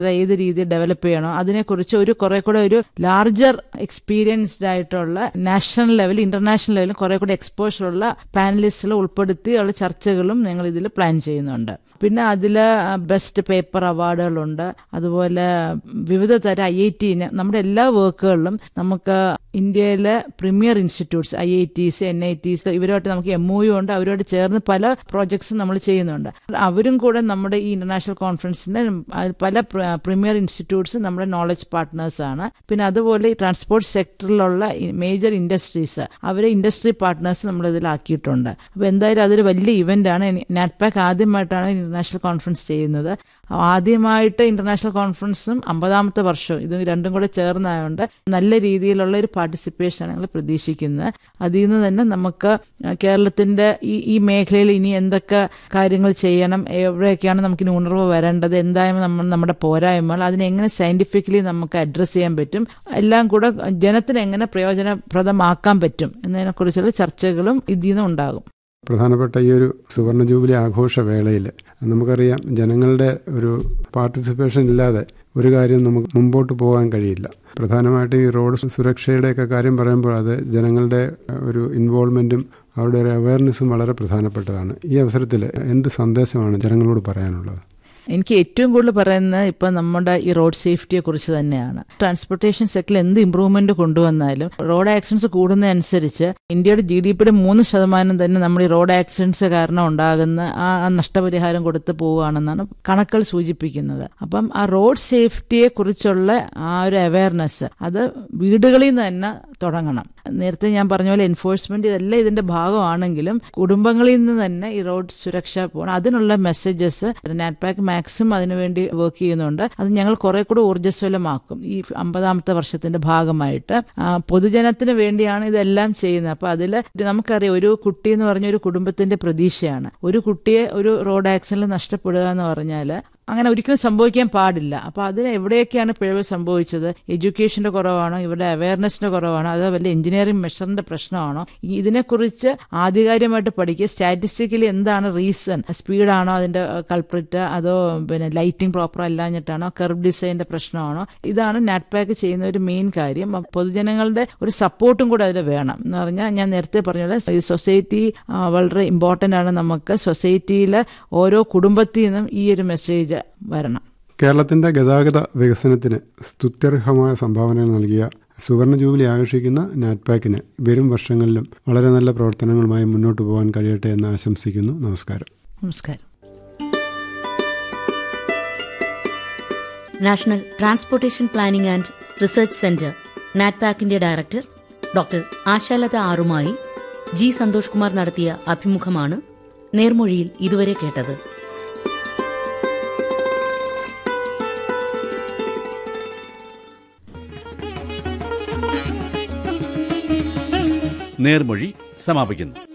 ഏത് രീതിയിൽ ഡെവലപ്പ് ചെയ്യണോ അതിനെക്കുറിച്ച് ഒരു കുറെ കൂടെ ഒരു ലാർജർ എക്സ്പീരിയൻസ്ഡ് ആയിട്ടുള്ള നാഷണൽ ലെവൽ ഇന്റർനാഷണൽ ലെവലും കുറെ കൂടെ എക്സ്പോഷർ ഉള്ള പാനലിസ്റ്റുകൾ ഉൾപ്പെടുത്തി ഉള്ള ചർച്ചകളും ഞങ്ങൾ ഇതിൽ പ്ലാൻ ചെയ്യുന്നുണ്ട് പിന്നെ അതിൽ ബെസ്റ്റ് പേപ്പർ അവാർഡുകളുണ്ട് അതുപോലെ വിവിധ തരം ഐ ഐ ടി നമ്മുടെ എല്ലാ വർക്കുകളിലും നമുക്ക് ഇന്ത്യയിലെ premier institutes I I Ts N I Ts ഇവരുമായിട്ട് നമുക്ക് എം ഒ യു ഉണ്ട് അവരുമായിട്ട് ചേർന്ന് പല പ്രോജക്ട്സും നമ്മൾ ചെയ്യുന്നുണ്ട് അവരും കൂടെ നമ്മുടെ ഈ ഇന്റർനാഷണൽ കോൺഫറൻസിന്റെ പല പ്രീമിയർ ഇൻസ്റ്റിറ്റ്യൂട്ട്സ് നമ്മുടെ നോളജ് പാർട്ട്നേഴ്സ് ആണ് പിന്നെ അതുപോലെ ഈ ട്രാൻസ്പോർട്ട് സെക്ടറിലുള്ള മേജർ ഇൻഡസ്ട്രീസ് അവരെ ഇൻഡസ്ട്രി പാർട്ട്നേഴ്സ് നമ്മൾ ഇതിലാക്കിയിട്ടുണ്ട് അപ്പോൾ എന്തായാലും അതൊരു വലിയ ഇവന്റ് ആണ് നാറ്റ്പാക്ക് ആദ്യമായിട്ടാണ് ഇന്റർനാഷണൽ കോൺഫറൻസ് ചെയ്യുന്നത് ആദ്യമായിട്ട് ഇന്റർനാഷണൽ കോൺഫറൻസും അമ്പതാമത്തെ വർഷവും ഇത് രണ്ടും കൂടെ ചേർന്നായതുകൊണ്ട് നല്ല രീതിയിലുള്ള ഒരു പാർട്ടിസിപ്പേഷൻ ഞങ്ങൾ പ്രതീക്ഷിക്കുന്നത് അതിൽ നിന്ന് തന്നെ നമുക്ക് കേരളത്തിന്റെ ഈ ഈ മേഖലയിൽ ഇനി എന്തൊക്കെ കാര്യങ്ങൾ ചെയ്യണം എവിടെയൊക്കെയാണ് നമുക്ക് ഇനി ഉണർവ് വരേണ്ടത് എന്തായാലും നമ്മൾ നമ്മുടെ പോരായ്മകൾ അതിനെ എങ്ങനെ സയന്റിഫിക്കലി നമുക്ക് അഡ്രസ്സ് ചെയ്യാൻ പറ്റും എല്ലാം കൂടെ ജനത്തിന് എങ്ങനെ പ്രയോജനപ്രദമാക്കാൻ പറ്റും എന്നതിനെക്കുറിച്ചുള്ള ചർച്ചകളും ഇതിൽ നിന്ന് ഉണ്ടാകും പ്രധാനപ്പെട്ട ഈ ഒരു സുവർണ ജൂബിലി ആഘോഷ വേളയിൽ നമുക്കറിയാം ജനങ്ങളുടെ ഒരു പാർട്ടിസിപ്പേഷൻ ഇല്ലാതെ ഒരു കാര്യം നമുക്ക് മുമ്പോട്ട് പോകാൻ കഴിയില്ല പ്രധാനമായിട്ടും ഈ റോഡ് സുരക്ഷയുടെയൊക്കെ കാര്യം പറയുമ്പോൾ അത് ജനങ്ങളുടെ ഒരു ഇൻവോൾവ്മെൻറ്റും അവരുടെ ഒരു അവയർനെസ്സും വളരെ പ്രധാനപ്പെട്ടതാണ് ഈ അവസരത്തിൽ എന്ത് സന്ദേശമാണ് ജനങ്ങളോട് പറയാനുള്ളത് എനിക്ക് ഏറ്റവും കൂടുതൽ പറയുന്നത് ഇപ്പൊ നമ്മുടെ ഈ റോഡ് സേഫ്റ്റിയെ കുറിച്ച് തന്നെയാണ് ട്രാൻസ്പോർട്ടേഷൻ സെക്ടറിൽ എന്ത് ഇമ്പ്രൂവ്മെന്റ് കൊണ്ടുവന്നാലും റോഡ് ആക്സിഡൻസ് കൂടുന്നതനുസരിച്ച് ഇന്ത്യയുടെ ജി ഡി പിയുടെ മൂന്ന് ശതമാനം തന്നെ നമ്മൾ ഈ റോഡ് ആക്സിഡൻസ് കാരണം ഉണ്ടാകുന്ന ആ നഷ്ടപരിഹാരം കൊടുത്ത് പോവുകയാണെന്നാണ് കണക്കുകൾ സൂചിപ്പിക്കുന്നത് അപ്പം ആ റോഡ് സേഫ്റ്റിയെ കുറിച്ചുള്ള ആ ഒരു അവയർനെസ് അത് വീടുകളിൽ നിന്ന് തന്നെ തുടങ്ങണം നേരത്തെ ഞാൻ പറഞ്ഞ പോലെ എൻഫോഴ്സ്മെന്റ് ഇതെല്ലാം ഇതിന്റെ ഭാഗമാണെങ്കിലും കുടുംബങ്ങളിൽ നിന്ന് തന്നെ ഈ റോഡ് സുരക്ഷ പോകണം അതിനുള്ള മെസ്സേജസ് നാറ്റ്പാക്ക് മാക്സിമം അതിനുവേണ്ടി വർക്ക് ചെയ്യുന്നുണ്ട് അത് ഞങ്ങൾ കുറെ കൂടെ ഊർജ്ജസ്വലമാക്കും ഈ അമ്പതാമത്തെ വർഷത്തിന്റെ ഭാഗമായിട്ട് പൊതുജനത്തിന് വേണ്ടിയാണ് ഇതെല്ലാം ചെയ്യുന്നത് അപ്പൊ അതിൽ നമുക്കറിയാം ഒരു കുട്ടി എന്ന് പറഞ്ഞ ഒരു കുടുംബത്തിന്റെ പ്രതീക്ഷയാണ് ഒരു കുട്ടിയെ ഒരു റോഡ് ആക്സിഡന്റിൽ നഷ്ടപ്പെടുക എന്ന് പറഞ്ഞാൽ അങ്ങനെ ഒരിക്കലും സംഭവിക്കാൻ പാടില്ല അപ്പോൾ അതിന് എവിടെയൊക്കെയാണ് പിഴവ് സംഭവിച്ചത് എഡ്യൂക്കേഷന്റെ കുറവാണോ ഇവരുടെ അവയർനെസിന്റെ കുറവാണോ അതോ വല്ല എഞ്ചിനീയറിംഗ് മെഷറിന്റെ പ്രശ്നമാണോ ഇതിനെക്കുറിച്ച് ആധികാരികമായിട്ട് പഠിക്കുക സ്റ്റാറ്റിസ്റ്റിക്കലി എന്താണ് റീസൺ സ്പീഡാണോ അതിന്റെ കൾപ്രിറ്റ് അതോ പിന്നെ ലൈറ്റിംഗ് പ്രോപ്പർ അല്ലാഞ്ഞിട്ടാണോ കർവ് ഡിസൈനിന്റെ പ്രശ്നമാണോ ഇതാണ് നാറ്റ്പാക്ക് ചെയ്യുന്ന ഒരു മെയിൻ കാര്യം പൊതുജനങ്ങളുടെ ഒരു സപ്പോർട്ടും കൂടെ അതിൽ വേണം എന്ന് പറഞ്ഞാൽ ഞാൻ നേരത്തെ പറഞ്ഞത് സൊസൈറ്റി വളരെ ഇമ്പോർട്ടൻ്റ് ആണ് നമുക്ക് സൊസൈറ്റിയിൽ ഓരോ കുടുംബത്തിൽ നിന്നും ഈ ഒരു മെസ്സേജ് വരണം കേരളത്തിന്റെ ഗതാഗത വികസനത്തിന് സ്തുത്യർഹമായ സംഭാവനകൾ നൽകിയ സുവർണ ജൂബിലി ആഘോഷിക്കുന്ന നാറ്റ്പാക്കിന് വരും വർഷങ്ങളിലും വളരെ നല്ല പ്രവർത്തനങ്ങളുമായി മുന്നോട്ട് പോകാൻ കഴിയട്ടെ എന്ന് ആശംസിക്കുന്നു നമസ്കാരം നമസ്കാരം national transportation planning and research centre നാറ്റ്പാക്കിന്റെ ഡയറക്ടർ ഡോക്ടർ ആശാലത ആറുമായി ജി സന്തോഷ് കുമാർ നടത്തിയ അഭിമുഖമാണ് നേർമൊഴിയിൽ ഇതുവരെ കേട്ടത് നേർമൊഴി സമാപിക്കുന്നു